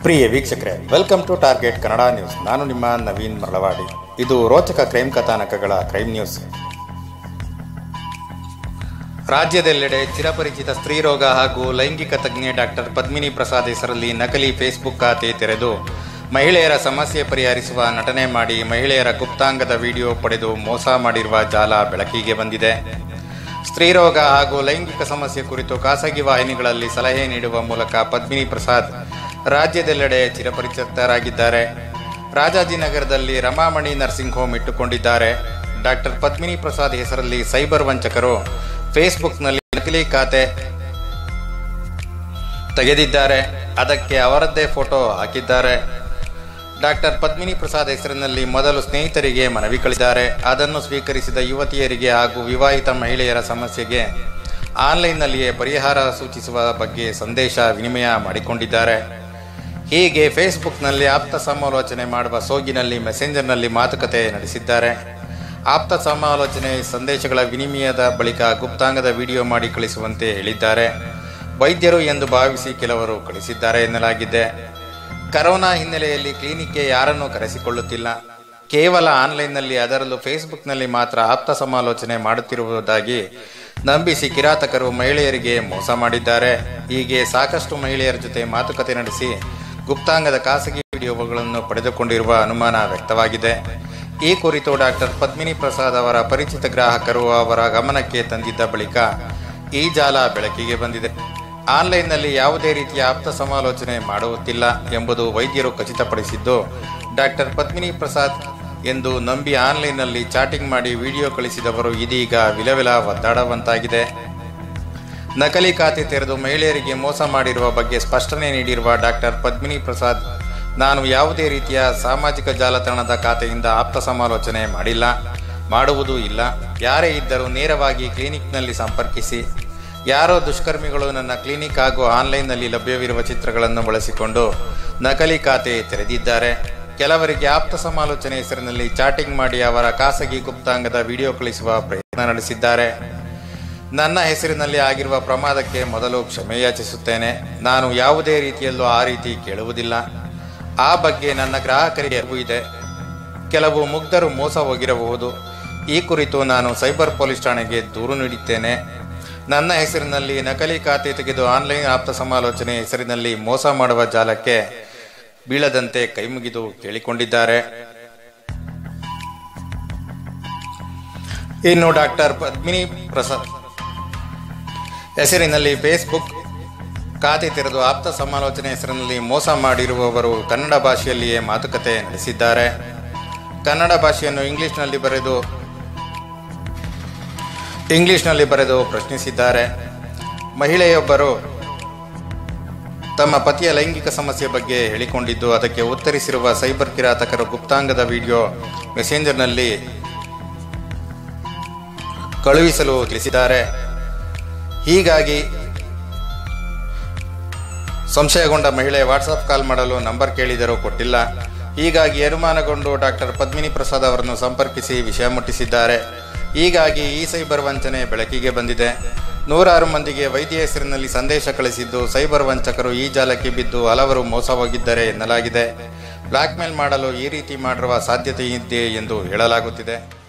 ಪ್ರಿಯ ವೀಕ್ಷಕರೇ welcome to target Kannada news ನಾನು ನಿಮ್ಮ ನವೀನ್ ಮರಳವಾಡಿ ಇದು ರೋಚಕ ಕ್ರೈಮ್ ಕಥಾನಕಗಳ ಕ್ರೈಮ್ ನ್ಯೂಸ್ ರಾಜ್ಯದೆಲ್ಲೆಡೆ ಚಿರಪರಿಚಿತ ಸ್ತ್ರೀರೋಗ ಹಾಗೂ ಲೈಂಗಿಕ ತಜ್ಞೆ ಡಾಕ್ಟರ್ ಪದ್ಮಿನಿ ಪ್ರಸಾದ್ ಹೆಸರಲ್ಲಿ ನಕಲಿ ಫೇಸ್ಬುಕ್ ಖಾತೆ ತೆರೆದು ಮಹಿಳೆಯರ ಸಮಸ್ಯೆ ಪರಿಹರಿಸುವ ನಟನೆ ಮಾಡಿ ಮಹಿಳೆಯರ ಗುಪ್ತಾಂಗದ ವಿಡಿಯೋ ಪಡೆದು ಮೋಸ ಮಾಡಿರುವ ಜಾಲ ಬೆಳಕಿಗೆ ಬಂದಿದೆ ಸ್ತ್ರೀರೋಗ ಹಾಗೂ ಲೈಂಗಿಕ ಸಮಸ್ಯೆ ಕುರಿತು ಖಾಸಗಿ ವಾಹಿನಿಗಳಲ್ಲಿ ಸಲಹೆ ನೀಡುವ ಮೂಲಕ ಪದ್ಮಿನಿ ಪ್ರಸಾದ್ ರಾಜ್ಯದೆಲ್ಲೆಡೆ ಚಿರಪರಿಚಿತರಾಗಿದ್ದಾರೆ ರಾಜಾಜಿನಗರದಲ್ಲಿ ರಮಾಮಣಿ ನರ್ಸಿಂಗ್ ಹೋಮ್ ಇಟ್ಟುಕೊಂಡಿದ್ದಾರೆ ಡಾಕ್ಟರ್ ಪದ್ಮಿನಿ ಪ್ರಸಾದ್ ಹೆಸರಲ್ಲಿ ಸೈಬರ್ ವಂಚಕರು ಫೇಸ್ಬುಕ್ನಲ್ಲಿ ನಕಲಿ ಖಾತೆ ತೆಗೆದಿದ್ದಾರೆ ಅದಕ್ಕೆ ಅವರದ್ದೇ ಫೋಟೋ ಹಾಕಿದ್ದಾರೆ ಡಾಕ್ಟರ್ ಪದ್ಮಿನಿ ಪ್ರಸಾದ್ ಹೆಸರಿನಲ್ಲಿ ಮೊದಲು ಸ್ನೇಹಿತರಿಗೆ ಮನವಿ ಕಳಿಸಿದ್ದಾರೆ ಅದನ್ನು ಸ್ವೀಕರಿಸಿದ ಯುವತಿಯರಿಗೆ ಹಾಗೂ ವಿವಾಹಿತ ಮಹಿಳೆಯರ ಸಮಸ್ಯೆಗೆ ಆನ್ಲೈನ್ನಲ್ಲಿಯೇ ಪರಿಹಾರ ಸೂಚಿಸುವ ಬಗ್ಗೆ ಸಂದೇಶ ವಿನಿಮಯ ಮಾಡಿಕೊಂಡಿದ್ದಾರೆ ಹೀಗೆ ಫೇಸ್ಬುಕ್ನಲ್ಲಿ ಆಪ್ತ ಸಮಾಲೋಚನೆ ಮಾಡುವ ಸೋಗಿನಲ್ಲಿ ಮೆಸೆಂಜರ್ನಲ್ಲಿ ಮಾತುಕತೆ ನಡೆಸಿದ್ದಾರೆ ಆಪ್ತ ಸಮಾಲೋಚನೆ ಸಂದೇಶಗಳ ವಿನಿಮಯದ ಬಳಿಕ ಗುಪ್ತಾಂಗದ ವಿಡಿಯೋ ಮಾಡಿ ಕಳಿಸುವಂತೆ ಹೇಳಿದ್ದಾರೆ ವೈದ್ಯರು ಎಂದು ಭಾವಿಸಿ ಕೆಲವರು ಕಳಿಸಿದ್ದಾರೆ ಎನ್ನಲಾಗಿದೆ ಕರೋನಾ ಹಿನ್ನೆಲೆಯಲ್ಲಿ ಕ್ಲಿನಿಕ್ಗೆ ಯಾರನ್ನೂ ಕರೆಸಿಕೊಳ್ಳುತ್ತಿಲ್ಲ ಕೇವಲ ಆನ್ಲೈನ್ನಲ್ಲಿ ಅದರಲ್ಲೂ ಫೇಸ್ಬುಕ್ನಲ್ಲಿ ಮಾತ್ರ ಆಪ್ತ ಸಮಾಲೋಚನೆ ಮಾಡುತ್ತಿರುವುದಾಗಿ ನಂಬಿಸಿ ಕಿರಾತಕರು ಮಹಿಳೆಯರಿಗೆ ಮೋಸ ಮಾಡಿದ್ದಾರೆ ಹೀಗೆ ಸಾಕಷ್ಟು ಮಹಿಳೆಯರ ಜೊತೆ ಮಾತುಕತೆ ನಡೆಸಿ ಗುಪ್ತಾಂಗದ ಖಾಸಗಿ ವಿಡಿಯೋಗಳನ್ನು ಪಡೆದುಕೊಂಡಿರುವ ಅನುಮಾನ ವ್ಯಕ್ತವಾಗಿದೆ ಈ ಕುರಿತು ಡಾಕ್ಟರ್ ಪದ್ಮಿನಿ ಪ್ರಸಾದ್ ಅವರ ಪರಿಚಿತ ಗ್ರಾಹಕರು ಅವರ ಗಮನಕ್ಕೆ ತಂದಿದ್ದ ಬಳಿಕ ಈ ಜಾಲ ಬೆಳಕಿಗೆ ಬಂದಿದೆ ಆನ್ಲೈನ್ನಲ್ಲಿ ಯಾವುದೇ ರೀತಿಯ ಆಪ್ತ ಸಮಾಲೋಚನೆ ಮಾಡುತ್ತಿಲ್ಲ ಎಂಬುದು ವೈದ್ಯರು ಖಚಿತಪಡಿಸಿದ್ದು ಡಾಕ್ಟರ್ ಪದ್ಮಿನಿ ಪ್ರಸಾದ್ ಎಂದು ನಂಬಿ ಆನ್ಲೈನ್ನಲ್ಲಿ ಚಾಟಿಂಗ್ ಮಾಡಿ ವಿಡಿಯೋ ಕಳಿಸಿದವರು ಇದೀಗ ವಿಲವಿಲ ಒದ್ದಾಡುವಂತಾಗಿದೆ ನಕಲಿ ಖಾತೆ ತೆರೆದು ಮಹಿಳೆಯರಿಗೆ ಮೋಸ ಮಾಡಿರುವ ಬಗ್ಗೆ ಸ್ಪಷ್ಟನೆ ನೀಡಿರುವ ಡಾಕ್ಟರ್ ಪದ್ಮಿನಿ ಪ್ರಸಾದ್ ನಾನು ಯಾವುದೇ ರೀತಿಯ ಸಾಮಾಜಿಕ ಜಾಲತಾಣದ ಖಾತೆಯಿಂದ ಆಪ್ತ ಸಮಾಲೋಚನೆ ಮಾಡಿಲ್ಲ ಮಾಡುವುದೂ ಇಲ್ಲ ಯಾರೇ ಇದ್ದರೂ ನೇರವಾಗಿ ಕ್ಲಿನಿಕ್ನಲ್ಲಿ ಸಂಪರ್ಕಿಸಿ ಯಾರೋ ದುಷ್ಕರ್ಮಿಗಳು ನನ್ನ ಕ್ಲಿನಿಕ್ ಹಾಗೂ ಆನ್ಲೈನ್ನಲ್ಲಿ ಲಭ್ಯವಿರುವ ಚಿತ್ರಗಳನ್ನು ಬಳಸಿಕೊಂಡು ನಕಲಿ ಖಾತೆ ತೆರೆದಿದ್ದಾರೆ ಕೆಲವರಿಗೆ ಆಪ್ತ ಸಮಾಲೋಚನೆ ಹೆಸರಿನಲ್ಲಿ ಚಾಟಿಂಗ್ ಮಾಡಿ ಅವರ ಖಾಸಗಿ ಗುಪ್ತಾಂಗದ ವಿಡಿಯೋ ಕಳಿಸುವ ಪ್ರಯತ್ನ ನಡೆಸಿದ್ದಾರೆ ನನ್ನ ಹೆಸರಿನಲ್ಲಿ ಆಗಿರುವ ಪ್ರಮಾದಕ್ಕೆ ಮೊದಲು ಕ್ಷಮೆ ಯಾಚಿಸುತ್ತೇನೆ ನಾನು ಯಾವುದೇ ರೀತಿಯಲ್ಲೂ ಆ ರೀತಿ ಕೇಳುವುದಿಲ್ಲ ಆ ಬಗ್ಗೆ ನನ್ನ ಗ್ರಾಹಕರಿಗೆ ಅರಿವು ಇದೆ ಕೆಲವು ಮುಗ್ಧರು ಮೋಸ ಹೋಗಿರಬಹುದು ಈ ಕುರಿತು ನಾನು ಸೈಬರ್ ಪೊಲೀಸ್ ಠಾಣೆಗೆ ದೂರು ನೀಡಿದ್ದೇನೆ ನನ್ನ ಹೆಸರಿನಲ್ಲಿ ನಕಲಿ ಖಾತೆ ತೆಗೆದು ಆನ್ಲೈನ್ ಆಪ್ತ ಸಮಾಲೋಚನೆ ಹೆಸರಿನಲ್ಲಿ ಮೋಸ ಮಾಡುವ ಜಾಲಕ್ಕೆ ಬೀಳದಂತೆ ಕೈಮುಗಿದು ಕೇಳಿಕೊಂಡಿದ್ದಾರೆ ಇನ್ನು ಡಾಕ್ಟರ್ ಪದ್ಮಿನಿ ಪ್ರಸಾದ್ ಹೆಸರಿನಲ್ಲಿ ಫೇಸ್ಬುಕ್ ಖಾತೆ ತೆರೆದು ಆಪ್ತ ಸಮಾಲೋಚನೆ ಹೆಸರಿನಲ್ಲಿ ಮೋಸ ಮಾಡಿರುವವರು ಕನ್ನಡ ಭಾಷೆಯಲ್ಲಿಯೇ ಮಾತುಕತೆ ನಡೆಸಿದ್ದಾರೆ ಕನ್ನಡ ಭಾಷೆಯನ್ನು ಇಂಗ್ಲಿಷ್ನಲ್ಲಿ ಬರೆದು ಇಂಗ್ಲಿಷ್ನಲ್ಲಿ ಬರೆದು ಪ್ರಶ್ನಿಸಿದ್ದಾರೆ ಮಹಿಳೆಯೊಬ್ಬರು ತಮ್ಮ ಪತಿಯ ಲೈಂಗಿಕ ಸಮಸ್ಯೆ ಬಗ್ಗೆ ಹೇಳಿಕೊಂಡಿದ್ದು ಅದಕ್ಕೆ ಉತ್ತರಿಸಿರುವ ಸೈಬರ್ ಕಿರಾತಕರು ಗುಪ್ತಾಂಗದ ವಿಡಿಯೋ ಮೆಸೆಂಜರ್ನಲ್ಲಿ ಕಳುಹಿಸಲು ತಿಳಿಸಿದ್ದಾರೆ ಹೀಗಾಗಿ ಸಂಶಯಗೊಂಡ ಮಹಿಳೆ ವಾಟ್ಸಪ್ ಕಾಲ್ ಮಾಡಲು ನಂಬರ್ ಕೇಳಿದರೂ ಕೊಟ್ಟಿಲ್ಲ ಹೀಗಾಗಿ ಅನುಮಾನಗೊಂಡು ಡಾಕ್ಟರ್ ಪದ್ಮಿನಿ ಪ್ರಸಾದ್ ಅವರನ್ನು ಸಂಪರ್ಕಿಸಿ ವಿಷಯ ಮುಟ್ಟಿಸಿದ್ದಾರೆ ಹೀಗಾಗಿ ಈ ಸೈಬರ್ ವಂಚನೆ ಬೆಳಕಿಗೆ ಬಂದಿದೆ ನೂರಾರು ಮಂದಿಗೆ ವೈದ್ಯ ಹೆಸರಿನಲ್ಲಿ ಸಂದೇಶ ಕಳಿಸಿದ್ದು ಸೈಬರ್ ವಂಚಕರು ಈ ಜಾಲಕ್ಕೆ ಬಿದ್ದು ಹಲವರು ಮೋಸ ಹೋಗಿದ್ದಾರೆ ಎನ್ನಲಾಗಿದೆ ಬ್ಲಾಕ್ಮೇಲ್ ಮಾಡಲು ಈ ರೀತಿ ಮಾಡಿರುವ ಸಾಧ್ಯತೆ ಇದೆ ಎಂದು ಹೇಳಲಾಗುತ್ತಿದೆ